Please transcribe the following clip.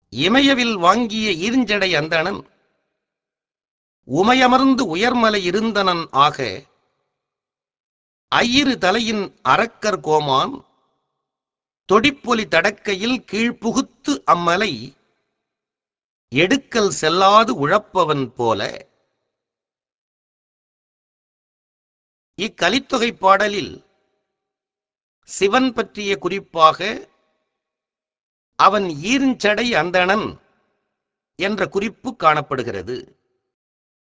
இமயவில் வாங்கிய ஈர்ஞ்சடை அந்தணன் உமையமர்ந்து உயர்மலை இருந்தனன் ஆக ஐயிரு தலையின் அரக்கர் கோமான் தொடிப்பொலி தடக்கையில் கீழ்ப்புகுத்து அம்மலை எடுக்கல் செல்லாது உழப்பவன் போல இக்கலித்தொகை பாடலில் சிவன் பற்றிய குறிப்பாக அவன் ஈர்ஞ்சடை அந்தணன் என்ற குறிப்பு காணப்படுகிறது